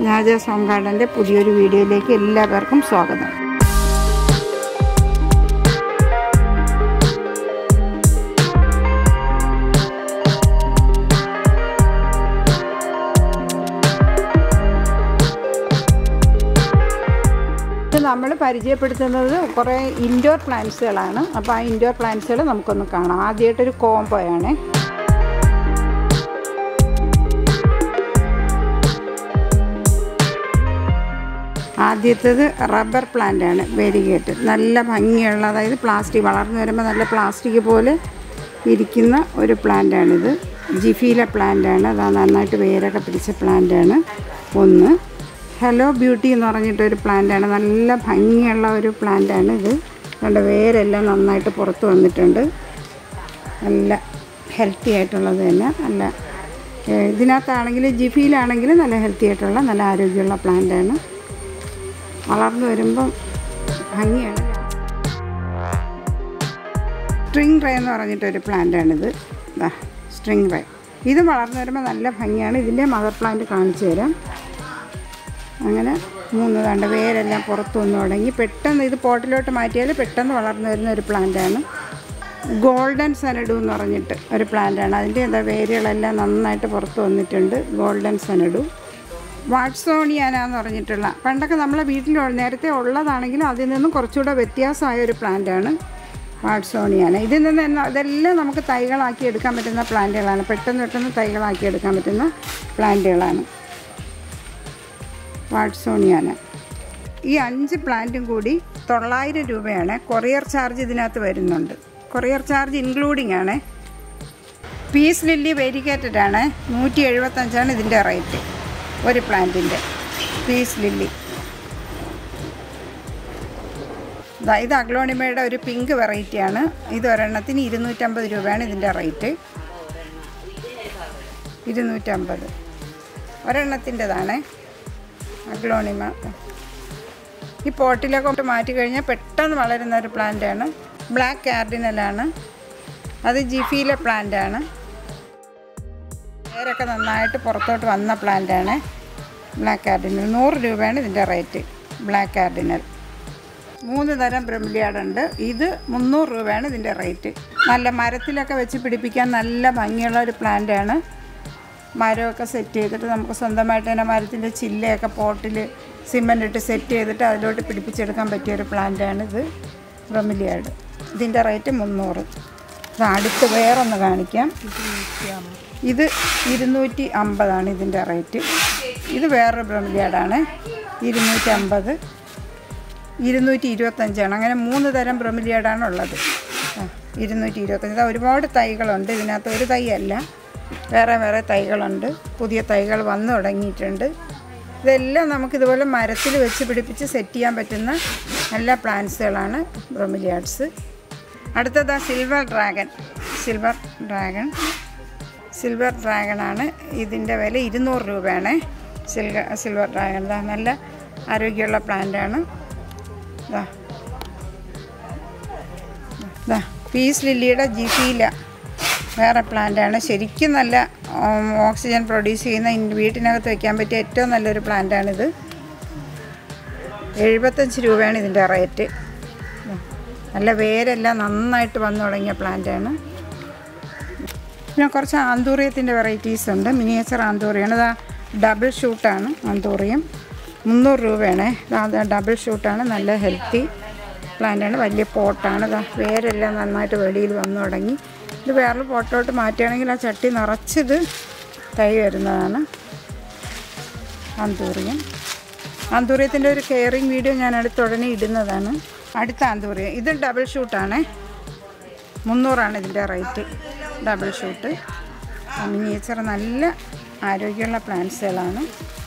രാജ song ഗാർഡൻ്റെ പുതിയൊരു വീഡിയോയിലേക്ക് എല്ലാവർക്കും സ്വാഗതം ഇത് നമ്മൾ പരിചയപ്പെടുത്തുന്നത് കുറേ ഇൻഡോർ പ്ലാന്റ്സുകളാണ് അപ്പോൾ ആ ഇൻഡോർ പ്ലാന്റ്സുകൾ നമുക്കൊന്ന് കാണാം ആദ്യമായിട്ടൊരു കോംബോയാണ് ആദ്യത്തേത് റബ്ബർ പ്ലാന്റ് ആണ് വെരിഗേറ്റ് നല്ല ഭംഗിയുള്ള അതായത് പ്ലാസ്റ്റിക് വളർന്നു വരുമ്പോൾ നല്ല പ്ലാസ്റ്റിക് പോലെ ഇരിക്കുന്ന ഒരു പ്ലാന്റാണിത് ജിഫീല പ്ലാന്റാണ് അതാ നന്നായിട്ട് വേരൊക്കെ പിടിച്ച പ്ലാന്റാണ് ഒന്ന് ഹലോ ബ്യൂട്ടി എന്ന് പറഞ്ഞിട്ടൊരു പ്ലാന്റാണ് നല്ല ഭംഗിയുള്ള ഒരു പ്ലാന്റാണ് ഇത് അതുകൊണ്ട് വേരെല്ലാം നന്നായിട്ട് പുറത്ത് വന്നിട്ടുണ്ട് നല്ല ഹെൽത്തി ആയിട്ടുള്ളത് തന്നെ നല്ല ഏഹ് ഇതിനകത്താണെങ്കിൽ ജിഫിയിലാണെങ്കിൽ നല്ല ഹെൽത്തി ആയിട്ടുള്ള നല്ല ആരോഗ്യമുള്ള പ്ലാന്റാണ് വളർന്നു വരുമ്പം ഭംഗിയാണ് സ്ട്രിങ് റേ എന്ന് പറഞ്ഞിട്ടൊരു പ്ലാന്റാണിത് ഇതാ സ്ട്രിങ് റേ ഇത് വളർന്നു വരുമ്പോൾ നല്ല ഭംഗിയാണ് ഇതിൻ്റെ മദർ പ്ലാന്റ് കാണിച്ചു തരാം അങ്ങനെ മൂന്ന് തണ്ട് വേരെല്ലാം പുറത്തു വന്നു തുടങ്ങി പെട്ടെന്ന് ഇത് പോട്ടിലോട്ട് മാറ്റിയാൽ പെട്ടെന്ന് വളർന്നു വരുന്ന ഒരു പ്ലാന്റാണ് ഗോൾഡൻ സനഡു എന്ന് പറഞ്ഞിട്ട് ഒരു പ്ലാന്റാണ് അതിൻ്റെ എന്താ വേരുകളെല്ലാം നന്നായിട്ട് പുറത്ത് വന്നിട്ടുണ്ട് ഗോൾഡൻ സനഡു വാട്സോണിയാന എന്ന് പറഞ്ഞിട്ടുള്ള പണ്ടൊക്കെ നമ്മളെ വീട്ടിൽ നേരത്തെ ഉള്ളതാണെങ്കിലും അതിൽ നിന്നും കുറച്ചുകൂടെ വ്യത്യാസമായ ഒരു പ്ലാന്റാണ് വാട്സോണിയാന ഇതിൽ നിന്ന് തന്നെ ഇതെല്ലാം നമുക്ക് തൈകളാക്കി എടുക്കാൻ പറ്റുന്ന പ്ലാന്റുകളാണ് പെട്ടെന്ന് പെട്ടെന്ന് തൈകളാക്കി എടുക്കാൻ പറ്റുന്ന പ്ലാന്റുകളാണ് വാട്സോണിയാന ഈ അഞ്ച് പ്ലാന്റും കൂടി തൊള്ളായിരം രൂപയാണ് കൊറിയർ ചാർജ് ഇതിനകത്ത് വരുന്നുണ്ട് കൊറിയർ ചാർജ് ഇൻക്ലൂഡിംഗ് ആണ് പീസ് ലില്ലി വെരിക്കേറ്റഡ് ആണ് നൂറ്റി എഴുപത്തഞ്ചാണ് ഇതിൻ്റെ റേറ്റ് ഒരു പ്ലാന്റിൻ്റെ പീസ് ലില്ലി ദാ ഇത് അഗ്ലോണിമയുടെ ഒരു പിങ്ക് വെറൈറ്റിയാണ് ഇത് ഒരെണ്ണത്തിന് ഇരുന്നൂറ്റമ്പത് രൂപയാണ് ഇതിൻ്റെ റേറ്റ് ഇരുന്നൂറ്റമ്പത് ഒരെണ്ണത്തിൻ്റെതാണ് അഗ്ലോണിമ ഈ പോട്ടിലൊക്കെ കൊണ്ട് മാറ്റി കഴിഞ്ഞാൽ പെട്ടെന്ന് വളരുന്ന ഒരു പ്ലാന്റാണ് ബ്ലാക്ക് കാർഡിനലാണ് അത് ജിഫിയിലെ പ്ലാന്റാണ് വേരൊക്കെ നന്നായിട്ട് പുറത്തോട്ട് വന്ന പ്ലാന്റാണ് ബ്ലാക്ക് കാർഡിനൽ നൂറ് രൂപയാണ് ഇതിൻ്റെ റേറ്റ് ബ്ലാക്ക് കാർഡിനൽ മൂന്ന് തരം ബ്രഹ്മലിയാടുണ്ട് ഇത് മുന്നൂറ് രൂപയാണ് ഇതിൻ്റെ റേറ്റ് നല്ല മരത്തിലൊക്കെ വെച്ച് പിടിപ്പിക്കാൻ നല്ല ഭംഗിയുള്ള ഒരു പ്ലാന്റാണ് മരമൊക്കെ സെറ്റ് ചെയ്തിട്ട് നമുക്ക് സ്വന്തമായിട്ട് തന്നെ മരത്തിൻ്റെ ചില്ലയൊക്കെ പോട്ടിൽ സിമൻ്റ് ഇട്ട് സെറ്റ് ചെയ്തിട്ട് അതിലോട്ട് പിടിപ്പിച്ചെടുക്കാൻ പറ്റിയ ഒരു പ്ലാന്റാണ് ഇത് ബ്രഹ്മലിയാട് ഇതിൻ്റെ റേറ്റ് മുന്നൂറ് ഇത് അടുത്ത് വേറൊന്ന് കാണിക്കാം ഇത് ഇരുന്നൂറ്റി അമ്പതാണ് ഇതിൻ്റെ റേറ്റ് ഇത് വേറൊരു ബ്രഹ്മലിയാടാണ് ഇരുന്നൂറ്റി അമ്പത് ഇരുന്നൂറ്റി ഇരുപത്തഞ്ചാണ് അങ്ങനെ മൂന്ന് തരം ബ്രഹ്മലിയാടാണ് ഉള്ളത് ആ ഇരുന്നൂറ്റി ഇരുപത്തഞ്ച് ഇതാ ഒരുപാട് തൈകളുണ്ട് ഇതിനകത്ത് ഒരു തൈ അല്ല വേറെ വേറെ തൈകളുണ്ട് പുതിയ തൈകൾ വന്നു തുടങ്ങിയിട്ടുണ്ട് ഇതെല്ലാം നമുക്കിതുപോലെ മരത്തിൽ വെച്ച് പിടിപ്പിച്ച് സെറ്റ് ചെയ്യാൻ പറ്റുന്ന നല്ല പ്ലാന്റ്സുകളാണ് ബ്രൊമിലിയാഡ്സ് അടുത്തതാ silver dragon silver dragon silver ഡ്രാഗണാണ് ഇതിൻ്റെ വില ഇരുന്നൂറ് രൂപയാണ് സിൽവ സിൽവർ ഡ്രാഗൺ ഇതാ നല്ല ആരോഗ്യമുള്ള പ്ലാന്റാണ് ഇതാ ഇതാ പീസ് ലില്ലിയുടെ ജിഫീല വേറെ പ്ലാന്റാണ് ശരിക്കും നല്ല ഉം, ഓക്സിജൻ പ്രൊഡ്യൂസ് ചെയ്യുന്ന ഇൻ- വീട്ടിനകത്ത് വെക്കാൻ പറ്റിയ ഏറ്റവും നല്ലൊരു പ്ലാന്റാണിത് എഴുപത്തഞ്ച് രൂപയാണ് ഇതിൻ്റെ റേറ്റ് ഇതാ, നല്ല വേരെല്ലാം നന്നായിട്ട് വന്നു തുടങ്ങിയ പ്ലാന്റാണ് പിന്നെ കുറച്ച് ആന്തൂറിയത്തിൻ്റെ വെറൈറ്റീസ് ഉണ്ട് മിനിയേച്ചർ ആന്തൂറിയാണ് ഇതാ ഡബിൾ ഷൂട്ടാണ് ആന്തൂറിയം മുന്നൂറ് രൂപയാണ് അത് ഡബിൾ ഷൂട്ടാണ് നല്ല ഹെൽത്തി പ്ലാന്റാണ് വലിയ പോട്ടാണ് ഇതാ വേരെല്ലാം നന്നായിട്ട് വെളിയിൽ വന്നു തുടങ്ങി ഇത് വേറൊരു പോട്ടോട്ട് മാറ്റുകയാണെങ്കിൽ ആ ചട്ടി നിറച്ചിത് തൈ വരുന്നതാണ് ആന്തൂറിയം ആന്തൂറിയത്തിൻ്റെ ഒരു കെയറിങ് വീഡിയോ ഞാൻ അടുത്ത ഉടനെ ഇടുന്നതാണ് അടുത്ത ആന്തൂറിയം ഇത് ഡബിൾ ഷൂട്ടാണ് മുന്നൂറാണ് ഇതിൻ്റെ റേറ്റ് ഡബിൾ ഷൂട്ട് മിനിയേച്ചർ നല്ല ആരോഗ്യമുള്ള പ്ലാന്റ്സുകളാണ്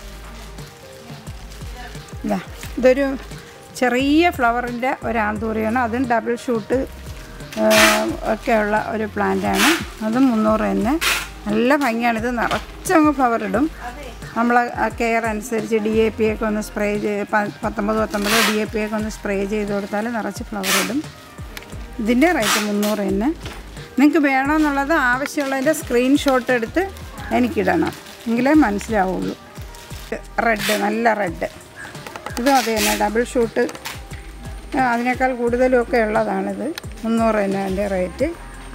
ഇതാ ഇതൊരു ചെറിയ ഫ്ലവറിൻ്റെ ഒരു ആന്തൂറിയാണ് അതും ഡബിൾ ഷൂട്ട് ഒക്കെയുള്ള ഒരു പ്ലാന്റാണ് അതും മുന്നൂറ് തന്നെ നല്ല ഭംഗിയാണ് ഇത് നിറച്ചങ്ങ് ഫ്ലവർ ഇടും നമ്മൾ കെയർ അനുസരിച്ച് ഡി എ പി ഒക്കെ ഒന്ന് സ്പ്രേ ചെയ്ത് പത്തൊമ്പത് പത്തൊമ്പത് ഡി എ പി ഒക്കെ ഒന്ന് സ്പ്രേ ചെയ്ത് കൊടുത്താൽ നിറച്ച് ഫ്ലവർ ഇടും ഇതിൻ്റെ റേറ്റ് മുന്നൂറ് തന്നെ നിങ്ങൾക്ക് വേണമെന്നുള്ളത് ആവശ്യമുള്ളതിൻ്റെ സ്ക്രീൻഷോട്ട് എടുത്ത് എനിക്കിടണം എങ്കിലേ മനസ്സിലാവുള്ളൂ റെഡ് നല്ല റെഡ് ഇതും അത് തന്നെ ഡബിൾ ഷൂട്ട് ആ, അതിനേക്കാൾ കൂടുതലും ഒക്കെ ഉള്ളതാണിത് മുന്നൂറ് തന്നെ അതിൻ്റെ റേറ്റ്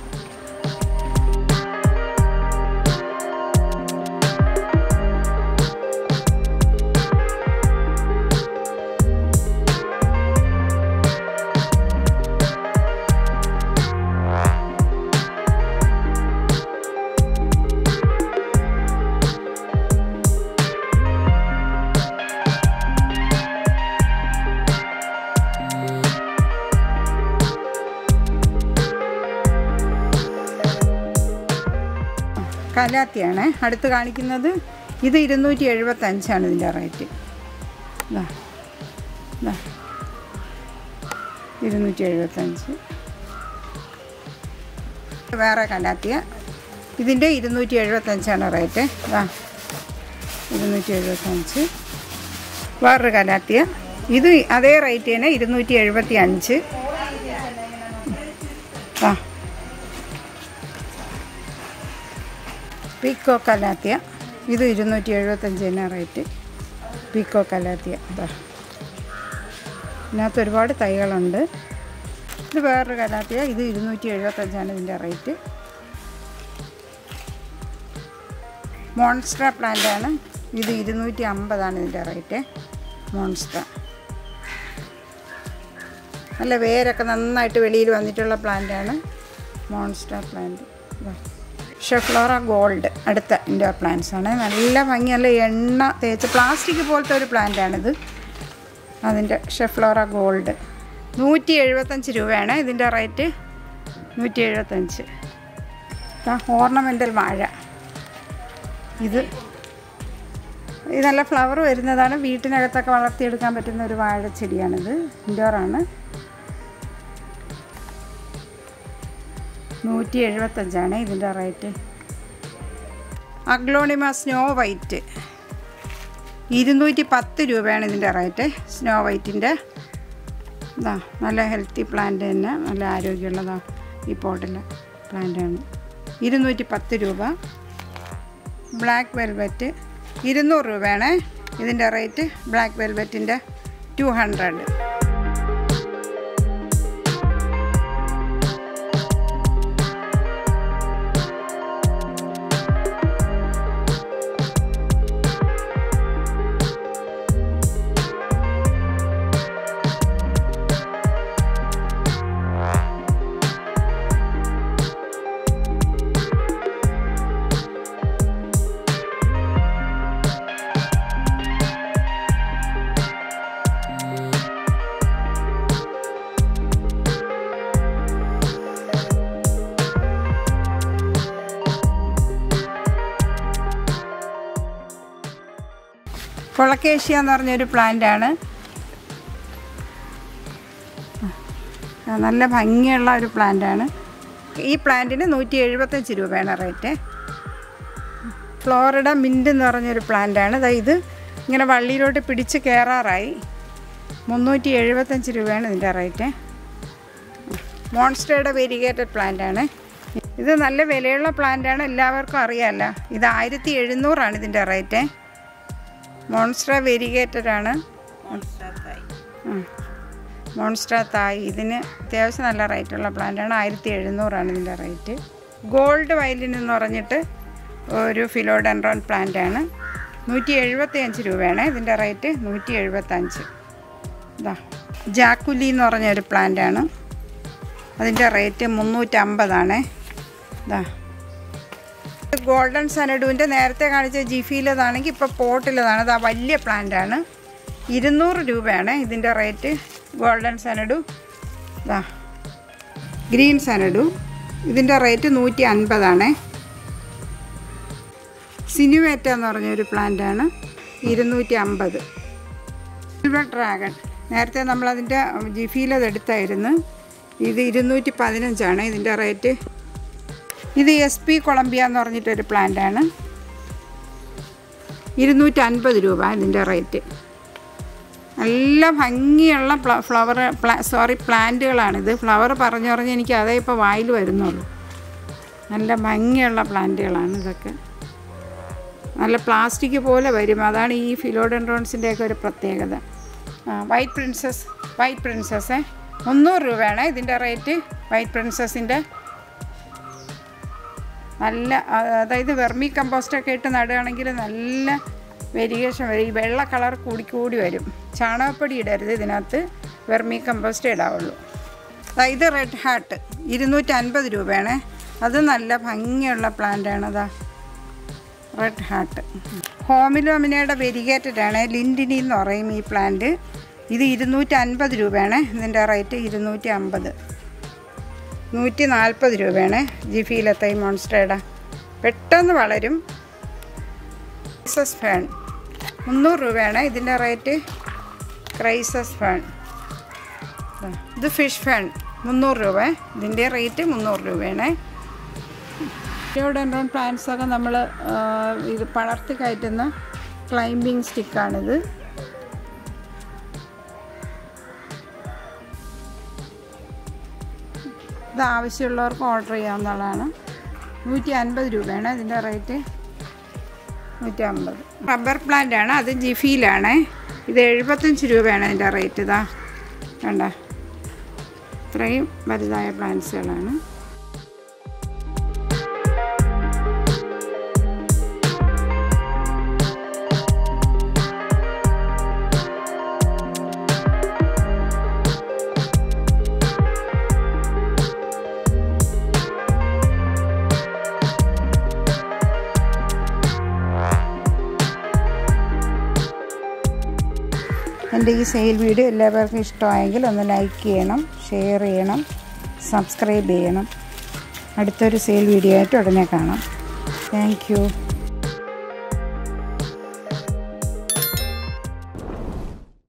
കലാത്തിയാണ് അടുത്ത് കാണിക്കുന്നത് ഇത് ഇരുന്നൂറ്റി എഴുപത്തഞ്ചാണ് ഇതിൻ്റെ റേറ്റ് ഇതാ ഇതാ ഇരുന്നൂറ്റി എഴുപത്തഞ്ച് വേറെ കലാത്തിയ ഇതിൻ്റെ ഇരുന്നൂറ്റി എഴുപത്തഞ്ചാണ് റേറ്റ് ഇതാ ഇരുന്നൂറ്റി എഴുപത്തഞ്ച് വേറൊരു കലാത്തിയ ഇത് അതേ റേറ്റ് തന്നെ ഇരുന്നൂറ്റി എഴുപത്തി അഞ്ച് ആ പീക്കോ കലാത്തിയ ഇത് ഇരുന്നൂറ്റി എഴുപത്തഞ്ച് തന്നെ റേറ്റ് പീക്കോ കലാത്തിയ ഇതാ ഇതിനകത്ത് ഒരുപാട് തൈകളുണ്ട് ഇത് വേറൊരു കലാത്തിയ ഇത് ഇരുന്നൂറ്റി എഴുപത്തഞ്ചാണ് ഇതിൻ്റെ റേറ്റ് മോൺസ്ട്ര പ്ലാന്റാണ് ഇത് ഇരുന്നൂറ്റി അമ്പതാണ് ഇതിൻ്റെ റേറ്റ് മോൺസ്ട്ര നല്ല വേരൊക്കെ നന്നായിട്ട് വെളിയിൽ വന്നിട്ടുള്ള പ്ലാന്റാണ് മോൺസ്ട്ര പ്ലാന്റ് ഇതാ ഷെഫ്ലോറ ഗോൾഡ് അടുത്ത ഇൻഡോർ പ്ലാന്റ്സ് ആണ് നല്ല ഭംഗി നല്ല എണ്ണ തേച്ച് പ്ലാസ്റ്റിക് പോലത്തെ ഒരു പ്ലാന്റാണിത് അതിൻ്റെ ഷെഫ്ലോറ ഗോൾഡ് നൂറ്റി എഴുപത്തഞ്ച് രൂപയാണ് ഇതിൻ്റെ റേറ്റ് നൂറ്റി എഴുപത്തഞ്ച് ഓർണമെൻ്റൽ വാഴ ഇത് ഇത് നല്ല ഫ്ലവർ വരുന്നതാണ് വീട്ടിനകത്തൊക്കെ വളർത്തിയെടുക്കാൻ പറ്റുന്ന ഒരു വാഴച്ചെടിയാണിത് ഇൻഡോറാണ് നൂറ്റി എഴുപത്തഞ്ചാണ് ഇതിൻ്റെ റേറ്റ് അഗ്ലോണിമ സ്നോ വൈറ്റ് ഇരുന്നൂറ്റി പത്ത് രൂപയാണ് ഇതിൻ്റെ റേറ്റ് സ്നോ വൈറ്റിൻ്റെ ഇതാ നല്ല ഹെൽത്തി പ്ലാന്റ് തന്നെ നല്ല ആരോഗ്യമുള്ളതാ ഈ പോട്ടിലെ പ്ലാന്റാണ് ഇരുന്നൂറ്റി പത്ത് രൂപ ബ്ലാക്ക് വെൽവെറ്റ് ഇരുന്നൂറ് രൂപയാണ് ഇതിൻ്റെ റേറ്റ് ബ്ലാക്ക് വെൽവെറ്റിൻ്റെ ടു ഹൺഡ്രഡ് കൊളക്കേഷ്യ എന്ന് പറഞ്ഞൊരു പ്ലാന്റാണ് ആ, നല്ല ഭംഗിയുള്ള ഒരു പ്ലാന്റാണ് ഈ പ്ലാന്റിന് നൂറ്റി എഴുപത്തഞ്ച് രൂപയാണ് റേറ്റ് ഫ്ലോറിഡ മിൻറ്റ് എന്ന് പറഞ്ഞൊരു പ്ലാന്റാണ് ദാ ഇത് ഇങ്ങനെ വള്ളിയിലോട്ട് പിടിച്ച് കയറാറായി മുന്നൂറ്റി എഴുപത്തഞ്ച് രൂപയാണ് ഇതിൻ്റെ റേറ്റ് മോൺസ്റ്ററുടെ വെരിഗേറ്റഡ് പ്ലാന്റാണ് ഇത് നല്ല വിലയുള്ള പ്ലാന്റാണ് എല്ലാവർക്കും അറിയാമല്ലോ ഇത് ആയിരത്തി എഴുന്നൂറാണ് ഇതിൻ്റെ റേറ്റ് മോൺസ്റ്റർ വെരിഗേറ്റഡ് ആണ് മോൺസ്റ്റർ തായ് ഇതിന് അത്യാവശ്യം നല്ല റേറ്റുള്ള പ്ലാന്റാണ് ആയിരത്തി എഴുന്നൂറാണ് ഇതിൻ്റെ റേറ്റ് ഗോൾഡ് വയലിൻ എന്ന് പറഞ്ഞിട്ട് ഒരു ഫിലോഡൻഡ്രോൺ പ്ലാന്റാണ് നൂറ്റി എഴുപത്തി അഞ്ച് രൂപയാണ് ഇതിൻ്റെ റേറ്റ് നൂറ്റി എഴുപത്തഞ്ച് ഇതാ ജാക്കുലി എന്ന് പറഞ്ഞ ഒരു പ്ലാന്റാണ് അതിൻ്റെ റേറ്റ് മുന്നൂറ്റമ്പതാണ് ഇതാ ഗോൾഡൻ സനഡുവിൻ്റെ നേരത്തെ കാണിച്ച ജിഫിയിലതാണെങ്കിൽ ഇപ്പോൾ പോട്ടിലതാണ് അത് ആ വലിയ പ്ലാന്റാണ് ഇരുന്നൂറ് രൂപയാണ് ഇതിൻ്റെ റേറ്റ് ഗോൾഡൻ സനഡു ഇതാ ഗ്രീൻ സനഡു ഇതിൻ്റെ റേറ്റ് നൂറ്റി അൻപതാണ് സിനുവേറ്റ എന്ന് പറഞ്ഞൊരു പ്ലാന്റാണ് ഇരുന്നൂറ്റി അമ്പത് സിൽവർ ഡ്രാഗൺ നേരത്തെ നമ്മളതിൻ്റെ ജിഫിയിലത് എടുത്തായിരുന്നു ഇത് ഇരുന്നൂറ്റി പതിനഞ്ചാണ് ഇതിൻ്റെ റേറ്റ് ഇത് എസ് പി കൊളംബിയ എന്ന് പറഞ്ഞിട്ടൊരു പ്ലാന്റാണ് ഇരുന്നൂറ്റി അൻപത് രൂപ ഇതിൻ്റെ റേറ്റ് നല്ല ഭംഗിയുള്ള ഫ്ലവർ പ്ലാ സോറി പ്ലാന്റുകളാണിത് ഫ്ലവർ പറഞ്ഞു പറഞ്ഞ് എനിക്ക് അതേ ഇപ്പോൾ വായിൽ വരുന്നുള്ളൂ നല്ല ഭംഗിയുള്ള പ്ലാന്റുകളാണ് ഇതൊക്കെ നല്ല പ്ലാസ്റ്റിക് പോലെ വരും അതാണ് ഈ ഫിലോഡൻഡ്രോൺസിൻ്റെ ഒക്കെ ഒരു പ്രത്യേകത വൈറ്റ് പ്രിൻസസ് വൈറ്റ് പ്രിൻസസ് മുന്നൂറ് രൂപയാണ് ഇതിൻ്റെ റേറ്റ് വൈറ്റ് പ്രിൻസസിൻ്റെ നല്ല ആ- അതായത് വെർമി കമ്പോസ്റ്റൊക്കെ ഇട്ട് നടുകയാണെങ്കിൽ നല്ല വെരിഗേഷൻ വരും ഈ വെള്ള കളർ കൂടി കൂടി വരും ചാണകപ്പൊടി ഇടരുത് ഇതിനകത്ത് വെർമി കമ്പോസ്റ്റ് ഇടാവുള്ളൂ ദാ ഇത് റെഡ് ഹാർട്ട് ഇരുന്നൂറ്റി അൻപത് രൂപയാണ് അത് നല്ല ഭംഗിയുള്ള പ്ലാന്റാണ് അതാ റെഡ് ഹാർട്ട് ഹോമിലോമിനയുടെ വെരിഗേറ്റഡ് ആണ് ലിൻഡിനി എന്ന് പറയും ഈ പ്ലാന്റ് ഇത് ഇരുന്നൂറ്റി അൻപത് രൂപയാണ് ഇതിൻ്റെ റേറ്റ് ഇരുന്നൂറ്റി അമ്പത് നൂറ്റി നാൽപ്പത് രൂപയാണ് ജിഫിയിലത്തെ ഈ മോൺസ്റ്റേഡ പെട്ടെന്ന് വളരും ക്രൈസസ് ഫേൺ മുന്നൂറ് രൂപയാണ് ഇതിൻ്റെ റേറ്റ് ക്രൈസസ് ഫേൺ ഇത് ഫിഷ് ഫേൺ മുന്നൂറ് രൂപ ഇതിൻ്റെ റേറ്റ് മുന്നൂറ് രൂപയാണ് ഫിയോഡൻഡ്രോൺ പ്ലാന്റ്സ് ഒക്കെ നമ്മൾ ഇത് പടർത്തി കയറ്റുന്ന ക്ലൈംബിങ് സ്റ്റിക്കാണിത് ഇത് ആവശ്യമുള്ളവർക്ക് ഓർഡർ ചെയ്യാവുന്നതാണ് നൂറ്റി അൻപത് രൂപയാണ് ഇതിൻ്റെ റേറ്റ് നൂറ്റി അമ്പത് റബ്ബർ പ്ലാന്റ് ആണ് അത് ജിഫിയിലാണ് ഇത് എഴുപത്തഞ്ച് രൂപയാണ് ഇതിൻ്റെ റേറ്റ് ഇതാ വേണ്ട ഇത്രയും വലുതായ പ്ലാന്റ്സുകളാണ് എൻ്റെ ഈ സെയിൽ വീഡിയോ എല്ലാവർക്കും ഇഷ്ടമായെങ്കിൽ ഒന്ന് ലൈക്ക് ചെയ്യണം ഷെയർ ചെയ്യണം സബ്സ്ക്രൈബ് ചെയ്യണം അടുത്തൊരു സെയിൽ വീഡിയോ ആയിട്ട് ഉടനെ കാണാം താങ്ക് യു